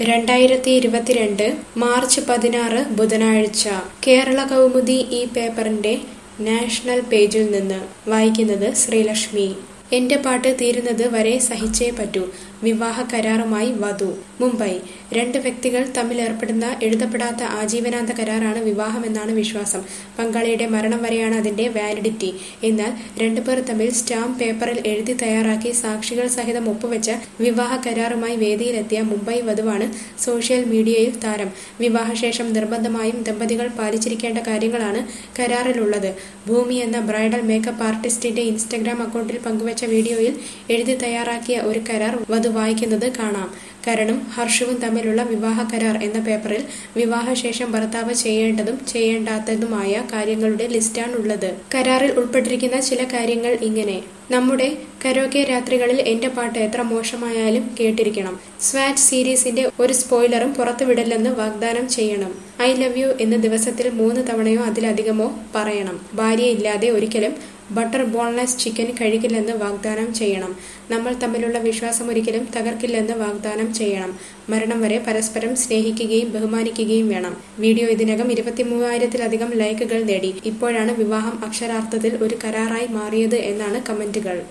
രണ്ടായിരത്തി ഇരുപത്തിരണ്ട് മാർച്ച് പതിനാറ് ബുധനാഴ്ച കേരള കൗമുദി ഈ പേപ്പറിന്റെ നാഷണൽ പേജിൽ നിന്ന് വായിക്കുന്നത് ശ്രീലക്ഷ്മി എന്റെ പാട്ട് തീരുന്നത് വരെ സഹിച്ചേ പറ്റൂ വിവാഹ കരാറുമായി വധു മുംബൈ രണ്ട് വ്യക്തികൾ തമ്മിൽ ഏർപ്പെടുന്ന എഴുതപ്പെടാത്ത ആജീവനാന്ത കരാറാണ് വിവാഹമെന്നാണ് വിശ്വാസം പങ്കാളിയുടെ മരണം വരെയാണ് അതിന്റെ വാലിഡിറ്റി എന്നാൽ രണ്ടുപേർ തമ്മിൽ സ്റ്റാമ്പ് പേപ്പറിൽ എഴുതി തയ്യാറാക്കി സാക്ഷികൾ സഹിതം ഒപ്പുവെച്ച വിവാഹ കരാറുമായി വേദിയിലെത്തിയ മുംബൈ വധുവാണ് സോഷ്യൽ മീഡിയയിൽ താരം വിവാഹശേഷം നിർബന്ധമായും ദമ്പതികൾ പാലിച്ചിരിക്കേണ്ട കാര്യങ്ങളാണ് കരാറിലുള്ളത് ഭൂമി എന്ന ബ്രൈഡൽ മേക്കപ്പ് ആർട്ടിസ്റ്റിന്റെ ഇൻസ്റ്റഗ്രാം അക്കൗണ്ടിൽ പങ്കുവച്ച വീഡിയോയിൽ എഴുതി തയ്യാറാക്കിയ ഒരു കരാർ വധു വായിക്കുന്നത് കാണാം കരണും ഹർഷവും തമ്മിലുള്ള വിവാഹ കരാർ എന്ന പേപ്പറിൽ വിവാഹശേഷം ഭർത്താവ് ചെയ്യേണ്ടതും ചെയ്യേണ്ടാത്തതുമായ കാര്യങ്ങളുടെ ലിസ്റ്റാണുള്ളത് കരാറിൽ ഉൾപ്പെട്ടിരിക്കുന്ന ചില കാര്യങ്ങൾ ഇങ്ങനെ നമ്മുടെ കരോക്കെ രാത്രികളിൽ എന്റെ പാട്ട് എത്ര മോശമായാലും കേട്ടിരിക്കണം സ്വാറ്റ് സീരീസിന്റെ ഒരു സ്പോയിലറും പുറത്തുവിടില്ലെന്ന് വാഗ്ദാനം ചെയ്യണം ഐ ലവ് യു എന്ന് ദിവസത്തിൽ മൂന്ന് തവണയോ അതിലധികമോ പറയണം ഭാര്യയില്ലാതെ ഒരിക്കലും ബട്ടർ ബോൺലെസ് ചിക്കൻ കഴിക്കില്ലെന്ന് വാഗ്ദാനം ചെയ്യണം നമ്മൾ തമ്മിലുള്ള വിശ്വാസം ഒരിക്കലും തകർക്കില്ലെന്ന് വാഗ്ദാനം ചെയ്യണം മരണം വരെ പരസ്പരം സ്നേഹിക്കുകയും ബഹുമാനിക്കുകയും വേണം വീഡിയോ ഇതിനകം ഇരുപത്തിമൂവായിരത്തിലധികം ലൈക്കുകൾ നേടി ഇപ്പോഴാണ് വിവാഹം അക്ഷരാർത്ഥത്തിൽ ഒരു കരാറായി മാറിയത് എന്നാണ് കമന്റുകൾ